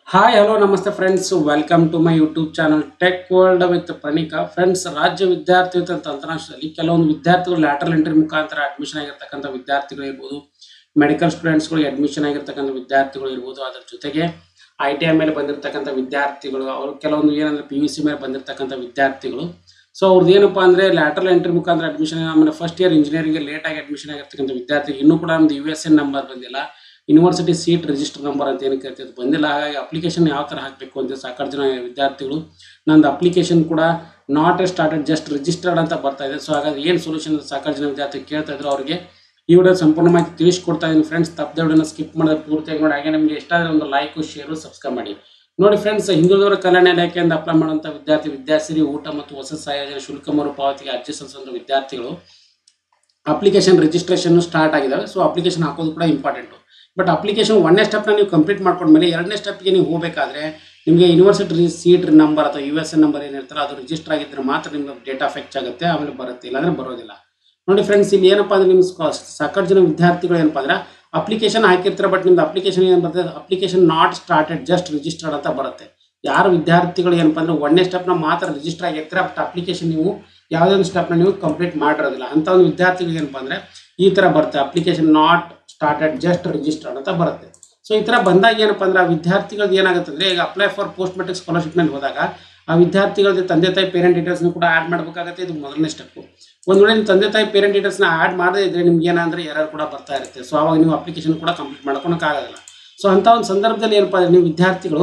hi hello ನಮಸ್ತೆ friends welcome to my YouTube channel tech world with Pranika friends ರಾಜ್ಯ ವಿದ್ಯಾರ್ಥಿ ತಂತ್ರಾಂಶದಲ್ಲಿ ಕೆಲವೊಂದು ವಿದ್ಯಾರ್ಥಿಗಳು ಲ್ಯಾಟರಲ್ ಎಂಟ್ರಿ ಮುಖಾಂತರ ಅಡ್ಮಿಷನ್ ಆಗಿರ್ತಕ್ಕಂಥ ವಿದ್ಯಾರ್ಥಿಗಳು ಇರ್ಬೋದು ಮೆಡಿಕಲ್ ಸ್ಟೂಡೆಂಟ್ಸ್ಗಳು ಅಡ್ಮಿಷನ್ ಆಗಿರ್ತಕ್ಕಂಥ ವಿದ್ಯಾರ್ಥಿಗಳು ಇರ್ಬೋದು ಅದರ ಜೊತೆಗೆ ಐ ಟಿ ಐ ಮೇಲೆ ಬಂದಿರತಕ್ಕಂಥ ವಿದ್ಯಾರ್ಥಿಗಳು ಅವರು ಕೆಲವೊಂದು ಏನಂದ್ರೆ ಪಿ ಯು ಸಿ ಮೇಲೆ ಬಂದಿರತಕ್ಕಂಥ ವಿದ್ಯಾರ್ಥಿಗಳು ಸೊ ಅವ್ರದ್ದು ಏನಪ್ಪಾ ಅಂದ್ರೆ ಲ್ಯಾಟರಲ್ ಎಂಟ್ರಿ ಮುಖಾಂತರ ಅಡ್ಮಿಷನ್ ಆಮೇಲೆ ಫಸ್ಟ್ ಇಯರ್ ಇಂಜಿನಿಯರಿಂಗ್ ಲೇಟ್ ಆಗಿ ಅಡ್ಮಿಷನ್ ಆಗಿರ್ತಕ್ಕಂಥ ವಿದ್ಯಾರ್ಥಿ ಇನ್ನೂ ಕೂಡ ನಮ್ದು ಯು ಎಸ್ ಎನ್ ನಂಬರ್ ಬಂದಿಲ್ಲ ಯೂನಿವರ್ಸಿಟಿ ಸೀಟ್ ರಿಜಿಸ್ಟರ್ ನಂಬರ್ ಅಂತ ಏನಕ್ಕೆ ಕರಿತೀವಿ ಬಂದಿಲ್ಲ ಹಾಗಾಗಿ ಅಪ್ಲಿಕೇಶನ್ ಯಾವ ಥರ ಹಾಕಬೇಕು ಅಂತ ಸಾಕಷ್ಟು ಜನ ವಿದ್ಯಾರ್ಥಿಗಳು ನಂದು ಅಪ್ಲಿಕೇಶನ್ ಕೂಡ ನಾಟ್ ಸ್ಟಾರ್ಟೆಡ್ ಜಸ್ಟ್ ರಿಜಿಸ್ಟರ್ಡ್ ಅಂತ ಬರ್ತಾ ಇದೆ ಸೊ ಹಾಗಾಗಿ ಏನು ಸೊಲ್ಯೂಷನ್ ಸಾಕಷ್ಟು ಜನ ವಿದ್ಯಾರ್ಥಿ ಕೇಳ್ತಾ ಇದ್ರು ಅವರಿಗೆ ಈ ವಿಡಿಯೋ ಸಂಪೂರ್ಣ ಮಾಹಿತಿ ತಿಳಿಸ್ಕೊಡ್ತಾ ಇದ್ದೀನಿ ಫ್ರೆಂಡ್ಸ್ ತಪ್ಪದೆ ವಿಡಿಯೋನ ಸ್ಕಿಪ್ ಮಾಡಿದ್ರೆ ಪೂರ್ತಿಯಾಗಿ ನೋಡಿ ಹಾಗೆ ನಿಮಗೆ ಎಷ್ಟಾದ್ರೆ ಒಂದು ಲೈಕು ಶೇರು ಸಬ್ಸ್ಕ್ರೈಬ್ ಮಾಡಿ ನೋಡಿ ಫ್ರೆಂಡ್ಸ್ ಹಿಂದುಳಿದವರ ಕಲ್ಯಾಣ ಇಲಾಖೆಯಿಂದ ಅಪ್ಲೈ ಮಾಡುವಂಥ ವಿದ್ಯಾರ್ಥಿ ವಿದ್ಯಾಸಿರಿ ಊಟ ಮತ್ತು ಹೊಸ ಸಹಾಯಧನ ಶುಲ್ಕ ಮರುಪಾವತಿಗೆ ಅರ್ಜಿ ಸಲ್ಲಿಸುವಂಥ ವಿದ್ಯಾರ್ಥಿಗಳು ಅಪ್ಲಿಕೇಶನ್ ರಿಜಿಸ್ಟ್ರೇಷನ್ ಸ್ಟಾರ್ಟ್ ಆಗಿದ್ದಾವೆ ಸೊ ಅಪ್ಲಿಕೇಶನ್ ಹಾಕೋದು ಕೂಡ ಇಂಪಾರ್ಟೆಂಟು ಬಟ್ ಅಪ್ಲಿಕೇಶನ್ ಒಂದನೇ ಸ್ಟೆಪ್ನ ನೀವು ಕಂಪ್ಲೀಟ್ ಮಾಡ್ಕೊಂಡ್ಮೇಲೆ ಎರಡನೇ ಸ್ಟೆಪ್ಗೆ ನೀವು ಹೋಗಬೇಕಾದ್ರೆ ನಿಮಗೆ ಯೂನಿವರ್ಸಿಟಿ ಸೀಟ್ ನಂಬರ್ ಅಥವಾ ಯು ಎಸ್ ಎನ್ ನಂಬರ್ ಏನಿರ್ತಾರೆ ಅದು ರಿಜಿಸ್ಟರ್ ಆಗಿದ್ರೆ ಮಾತ್ರ ನಿಮ್ಗೆ ಡೇಟಾ ಫೆಕ್ಚ್ ಆಗುತ್ತೆ ಆಮೇಲೆ ಬರುತ್ತೆ ಇಲ್ಲಾಂದ್ರೆ ಬರೋದಿಲ್ಲ ನೋಡಿ ಫ್ರೆಂಡ್ಸ್ ಇಲ್ಲಿ ಏನಪ್ಪಾ ಅಂದ್ರೆ ನಿಮ್ಮ ಸಾಕಷ್ಟು ಜನ ವಿದ್ಯಾರ್ಥಿಗಳು ಏನಪ್ಪಾ ಅಂದ್ರೆ ಅಪ್ಲಿಕೇಶನ್ ಹಾಕಿರ್ತಾರೆ ಬಟ್ ನಿಮ್ದು ಅಪ್ಲಿಕೇಶನ್ ಏನು ಬರ್ತದೆ application not started just registered ಅಂತ ಬರುತ್ತೆ ಯಾರು ವಿದ್ಯಾರ್ಥಿಗಳು ಏನಪ್ಪಾ ಅಂದ್ರೆ ಒಂದನೇ ಸ್ಟೆಪ್ನ ಮಾತ್ರ ರಿಜಿಸ್ಟರ್ ಆಗಿರ್ತಾರೆ ಬಟ್ ಅಪ್ಲಿಕೇಶನ್ ನೀವು ಯಾವುದೇ ಒಂದು ಸ್ಟೆಪ್ನ ನೀವು ಕಂಪ್ಲೀಟ್ ಮಾಡಿರೋದಿಲ್ಲ ಅಂತ ಒಂದು ವಿದ್ಯಾರ್ಥಿಗಳಿಗೆ ಏನಪ್ಪಾ ಅಂದ್ರೆ ಈ ಥರ ಬರುತ್ತೆ application not started just registered ಅಂತ ಬರುತ್ತೆ ಸೊ ಈ ಥರ ಬಂದಾಗ ಏನಪ್ಪಾ ಅಂದ್ರೆ ಆ ವಿದ್ಯಾರ್ಥಿಗಳದ್ದು ಏನಾಗುತ್ತೆ ಅಂದ್ರೆ ಈಗ apply for post matric scholarship ಮೇಲೆ ಹೋದಾಗ ಆ ವಿದ್ಯಾರ್ಥಿಗಳದ್ದು ತಂದೆ ತಾಯಿ ಪೇರೆಂಟ್ ಡೀಟೇಲ್ಸ್ನ ಕೂಡ ಆ್ಯಡ್ ಮಾಡಬೇಕಾಗುತ್ತೆ ಇದು ಮೊದಲನೇ ಸ್ಟೆಪ್ಪು ಒಂದು ವೇಳೆ ನಿಮ್ಮ ತಂದೆ ತಾಯಿ ಪೇರೆಂಟ್ ಡೀಟೇಲ್ಸ್ನ ಆ್ಯಡ್ ಮಾಡದೇ ಇದ್ರೆ ನಿಮ್ಗೆ ಏನಂದ್ರೆ ಎರರ್ ಕೂಡ ಬರ್ತಾ ಇರುತ್ತೆ ಸೊ ಅವಾಗ ನೀವು ಅಪ್ಲಿಕೇಶನ್ ಕೂಡ ಕಂಪ್ಲೀಟ್ ಮಾಡ್ಕೊಳಕ್ಕಾಗಲ್ಲ ಸೊ ಅಂತ ಒಂದು ಸಂದರ್ಭದಲ್ಲಿ ಏನಪ್ಪಾ ಅಂದ್ರೆ ನೀವು ವಿದ್ಯಾರ್ಥಿಗಳು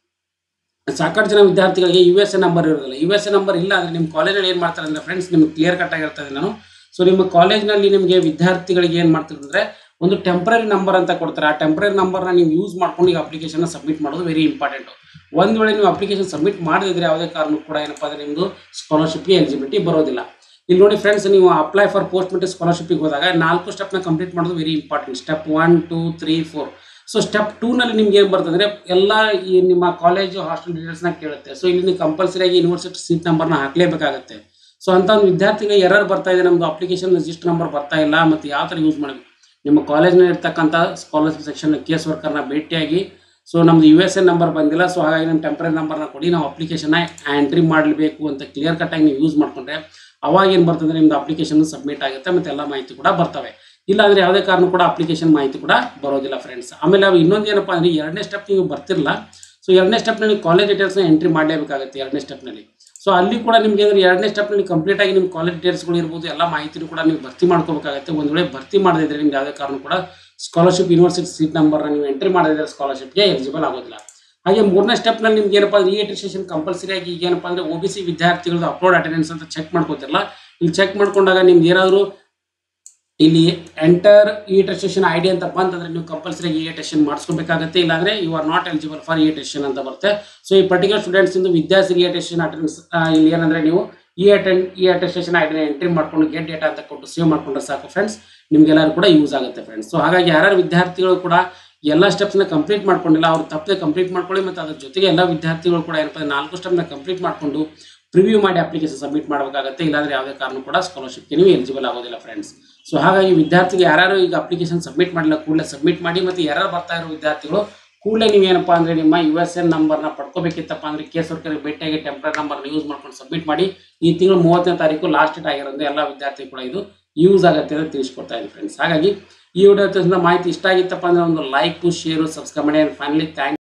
ಸಾಕಷ್ಟು ಜನ ವಿದ್ಯಾರ್ಥಿಗಳಿಗೆ ಯು ಎಸ್ ಎ ನಂಬರ್ ಇರೋದಿಲ್ಲ ಯು ಎಸ್ ಎ ನಂಬರ್ ಇಲ್ಲ ಅಂದರೆ ನಿಮ್ಮ ಕಾಲೇಜಲ್ಲಿ ಏನು ಮಾಡ್ತಾರೆ ಅಂದರೆ ಫ್ರೆಂಡ್ಸ್ ನಿಮ್ಗೆ ಕ್ಲಿಯರ್ ಕಟ್ ಆಗಿರ್ತದೆ ನಾನು ಸೊ ನಿಮ್ಮ ಕಾಲೇಜ್ನಲ್ಲಿ ನಿಮಗೆ ವಿದ್ಯಾರ್ಥಿಗಳಿಗೆ ಏನು ಮಾಡ್ತಾರೆ ಅಂದರೆ ಒಂದು ಟೆಂಪ್ರರಿ ನಂಬರ್ ಅಂತ ಕೊಡ್ತಾರೆ ಆ ಟೆಂಪ್ರರಿ ನಂಬರ್ನ ನೀವು ಯೂಸ್ ಮಾಡ್ಕೊಂಡು ಈಗ ಅಪ್ಲಿಕೇಶನ್ನ ಸಬ್ಮಿಟ್ ಮಾಡೋದು ವೆರಿ ಇಂಪಾರ್ಟೆಂಟು ಒಂದು ವೇಳೆ ನೀವು ಅಪ್ಲಿಕೇಶನ್ ಸಬ್ಮಿಟ್ ಮಾಡದಿದ್ರೆ ಯಾವುದೇ ಕಾರಣಕ್ಕೂ ಕೂಡ ಏನಪ್ಪ ಅಂದರೆ ನಿಮ್ಮದು ಸ್ಕಾಲರ್ಶಿಪ್ಗೆ ಎಲಿಜಿಬಿಲಿಟಿ ಬರೋದಿಲ್ಲ ಇಲ್ಲಿ ನೋಡಿ ಫ್ರೆಂಡ್ಸ್ ನೀವು ಅಪ್ಲೈ ಫಾರ್ ಪೋಸ್ಟ್ ಮೆಟ್ರಿಕ್ ಸ್ಕಾಲರ್ಶಿಪ್ಗೆ ಹೋದಾಗ ನಾಲ್ಕು ಸ್ಟೆಪ್ನ ಕಂಪ್ಲೀಟ್ ಮಾಡೋದು very important step one two three four so step ಟೂನಲ್ಲಿ ನಿಮ್ಗೆ ಏನು ಬರ್ತದೆ ಅಂದರೆ ಎಲ್ಲ ಈ ನಿಮ್ಮ ಕಾಲೇಜು ಹಾಸ್ಟೆಲ್ ಡೀಟೇಲ್ಸ್ನ ಕೇಳುತ್ತೆ ಸೊ ಇಲ್ಲಿ ನೀವು ಕಂಪಲ್ಸರಿಯಾಗಿ ಯೂನಿವರ್ಸಿಟಿ ಸೀಟ್ ನಂಬರ್ನ ಹಾಕಲೇಬೇಕಾಗುತ್ತೆ ಸೊ ಅಂತ ಒಂದು ವಿದ್ಯಾರ್ಥಿಗೆ ಎರರ್ ಬರ್ತಾ ಇದೆ ನಮ್ಮದು ಅಪ್ಲಿಕೇಶನ್ ರಿಜಿಸ್ಟರ್ ನಂಬರ್ ಬರ್ತಾ ಇಲ್ಲ ಮತ್ತು ಯಾವ ಥರ ಯೂಸ್ ಮಾಡಬೇಕು ನಿಮ್ಮ ಕಾಲೇಜ್ನಲ್ಲಿ ಇರ್ತಕ್ಕಂಥ ಸ್ಕಾಲರ್ಶಿಪ್ ಸೆಕ್ಷನ್ ಕೇಸ್ ವರ್ಕರ್ನ ಭೇಟಿಯಾಗಿ ಸೊ ನಮ್ದು ಯು ಎಸ್ ಎನ್ ನಂಬರ್ ಬಂದಿಲ್ಲ ಸೊ ಹಾಗಾಗಿ ನಮ್ಮ ಟೆಂಪ್ರರಿ ನಂಬರ್ನ ಕೊಡಿ ನಾವು ಅಪ್ಲಿಕೇಶನ್ನ ಎಂಟ್ರಿ ಮಾಡಲೇಬೇಕು ಅಂತ ಕ್ಲಿಯರ್ ಕಟ್ಟಾಗಿ ನೀವು ಯೂಸ್ ಮಾಡಿಕೊಂಡ್ರೆ ಅವಾಗ ಏನು ಬರ್ತದೆ ನಿಮ್ದು ಅಪ್ಲಿಕೇಶನ್ ಸಬ್ಮಿಟ್ ಆಗುತ್ತೆ ಮತ್ತು ಎಲ್ಲ ಮಾಹಿತಿ ಕೂಡ ಬರ್ತವೆ ಇಲ್ಲಾಂದ್ರೆ ಯಾವುದೇ ಕಾರಣ ಕೂಡ ಅಪ್ಲಿಕೇಶನ್ ಮಾಹಿತಿ ಕೂಡ ಬರೋದಿಲ್ಲ ಫ್ರೆಂಡ್ಸ್ ಆಮೇಲೆ ಅವು ಇನ್ನೊಂದು ಏನಪ್ಪ ಅಂದರೆ ಎರಡನೇ ಸ್ಟೆಪ್ ನೀವು ಬರ್ತಿರಲ್ಲ ಸೊ ಎರಡನೇ ಸ್ಟೆಪ್ನಲ್ಲಿ ಕಾಲೇಜ್ ಡೀಟೇಲ್ಸ್ನ ಎಂಟ್ರಿ ಮಾಡಲೇಬೇಕಾಗುತ್ತೆ ಎರಡನೇ ಸ್ಟೆಪ್ನಲ್ಲಿ ಸೊ ಅಲ್ಲಿ ಕೂಡ ನಿಮಗೆ ಅಂದ್ರೆ ಎರಡನೇ ಸ್ಟೆಪ್ನಲ್ಲಿ ಕಂಪ್ಲೀಟ್ ಆಗಿ ನಿಮ್ಮ ಕಾಲೇಜ್ ಡೀಟೇಲ್ಸ್ಗಳು ಇರ್ಬೋದು ಎಲ್ಲ ಮಾಹಿತಿನೂ ಕೂಡ ನೀವು ಭರ್ತಿ ಮಾಡ್ಕೋಬೇಕಾಗುತ್ತೆ ಒಂದು ವೇಳೆ ಭರ್ತಿ ಮಾಡದಿದ್ರೆ ನಿಮ್ಗೆ ಯಾವುದೇ ಕಾರಣ ಕೂಡ ಸ್ಕಾಲರ್ಶಿಪ್ ಯೂನಿವರ್ಸಿಟಿ ಸೀಟ್ ನಂಬರ್ನ ನೀವು ಎಂಟ್ರಿ ಮಾಡದಿದ್ರೆ ಸ್ಕಾಲರ್ಶಿಪ್ಗೆ ಎಲಿಜಿಬಲ್ ಆಗೋದಿಲ್ಲ ಹಾಗೆ ಮೂರನೇ ಸ್ಟೆಪ್ನಲ್ಲಿ ನಿಮ್ಗೆ ಏನಪ್ಪ ಅಂದ್ರೆ ರಿಜಿಸ್ಟ್ರೇಷನ್ ಕಂಪಲ್ಸರಿ ಆಗಿ ಈಗ ಏನಪ್ಪ ಅಂದರೆ ಒ ಬಿ ಸಿ ವಿದ್ಯಾರ್ಥಿಗಳದ್ದು ಅಪ್ಲೋಡ್ ಅಟೆಂಡೆನ್ಸ್ ಅಂತ ಚೆಕ್ ಮಾಡ್ಕೋತಿರಲ್ಲ ಇಲ್ಲಿ ಚೆಕ್ ಮಾಡ್ಕೊಂಡಾಗ ನಿಮ್ಗೆ ಏನಾದರೂ ಇಲ್ಲಿ enter e attestation I D ಅಂತ ಬಂತಂದ್ರೆ ನೀವು ಕಂಪಲ್ಸರಿ ಇ ಟೆಸ್ಟೇಷನ್ ಮಾಡಿಸ್ಕೋಬೇಕಾಗುತ್ತೆ ಇಲ್ಲಾಂದ್ರೆ you are not eligible for e attestation ಅಂತ ಬರುತ್ತೆ ಸೊ ಈ ಪರ್ಟಿಕ್ಯುಲರ್ ಸ್ಟೂಡೆಂಟ್ಸ್ ಇಂದು ವಿದ್ಯಾರ್ಥಿ ಇ ಟೆಸ್ಟೇಷನ್ ಅಟೆಂಡೆನ್ಸ್ ಇಲ್ಲಿ ಏನಂದ್ರೆ ನೀವು e attend e attestation I ಡಿನ ಎಂಟ್ರಿ ಮಾಡ್ಕೊಂಡು ಗೆಟ್ ಡೇಟಾ ಅಂತ ಕೊಟ್ಟು ಸೇವ್ ಮಾಡ್ಕೊಂಡ್ರೆ ಸಾಕು ಫ್ರೆಂಡ್ಸ್ ನಿಮ್ಗೆಲ್ಲರೂ ಕೂಡ ಯೂಸ್ ಆಗುತ್ತೆ ಫ್ರೆಂಡ್ಸ್ ಸೊ ಹಾಗಾಗಿ ಯಾರ್ಯಾರು ವಿದ್ಯಾರ್ಥಿಗಳು ಕೂಡ ಎಲ್ಲ ಸ್ಟೆಪ್ಸ್ನ ಕಂಪ್ಲೀಟ್ ಮಾಡ್ಕೊಂಡಿಲ್ಲ ಅವ್ರು ತಪ್ಪದೆ ಕಂಪ್ಲೀಟ್ ಮಾಡ್ಕೊಳ್ಳಿ ಮತ್ತು ಅದ್ರ ಜೊತೆಗೆ ಎಲ್ಲ ವಿದ್ಯಾರ್ಥಿಗಳು ಕೂಡ ಏನಪ್ಪ ಅಂದ್ರೆ ನಾಲ್ಕು ಸ್ಟೆಪ್ನ ಕಂಪ್ಲೀಟ್ ಮಾಡಿಕೊಂಡು ಪ್ರಿವ್ಯೂ ಮಾಡಿ ಅಪ್ಲಿಕೇಶನ್ ಸಬ್ಮಿಟ್ ಮಾಡಬೇಕಾಗುತ್ತೆ ಇಲ್ಲಾಂದ್ರೆ ಯಾವುದೇ ಕಾರಣ ಕೂಡ ಸ್ಕಾಲರ್ಶಿಪ್ಗೆ ನೀವು ಎಲಿಜಿಬಲ್ ಆಗೋದಿಲ್ಲ ಫ್ರೆಂಡ್ಸ್ ಸೊ ಹಾಗಾಗಿ ವಿದ್ಯಾರ್ಥಿಗೆ ಯಾರು ಈಗ ಅಪ್ಲಿಕೇಶನ್ ಸಬ್ಮಿಟ್ ಮಾಡಿಲ್ಲ ಕೂಡಲೇ ಸಬ್ಮಿಟ್ ಮಾಡಿ ಮತ್ತು ಯಾರು ಬರ್ತಾ ಇರೋ ವಿದ್ಯಾರ್ಥಿಗಳು ಕೂಡಲೇ ನೀವೇನಪ್ಪ ಅಂದರೆ ನಿಮ್ಮ ಯು ಎಸ್ ಎನ್ ನಂಬರ್ನ ಪಡ್ಕೋಬೇಕಿತ್ತಪ್ಪ ಅಂದರೆ ಕೇಸ್ ವರ್ಕರ್ಗೆ ಭೇಟಿಯಾಗಿ ಟೆಂಪ್ರರಿ ನಂಬರ್ನ ಯೂಸ್ ಮಾಡ್ಕೊಂಡು ಸಬ್ಮಿಟ್ ಮಾಡಿ ಈ ತಿಂಗಳು ಮೂವತ್ತನೇ ತಾರೀಕು ಲಾಸ್ಟ್ ಡೇಟ್ ಆಗಿರೋದು ಎಲ್ಲ ವಿದ್ಯಾರ್ಥಿ ಕೂಡ ಇದು ಯೂಸ್ ಆಗುತ್ತೆ ಅಂತ ತಿಳಿಸ್ಕೊಡ್ತಾ ಇದ್ದೀನಿ ಫ್ರೆಂಡ್ಸ್ ಹಾಗಾಗಿ ಈ ವಿಡಿಯೋ ಮಾಹಿತಿ ಇಷ್ಟ ಆಗಿತ್ತಪ್ಪ ಅಂದರೆ ಒಂದು ಲೈಕು ಶೇರು ಸಬ್ಸ್ಕ್ರೈಬ್ ಮಾಡಿ ಆ್ಯಂಡ್ ಫೈನಲಿ ಥ್ಯಾಂಕ್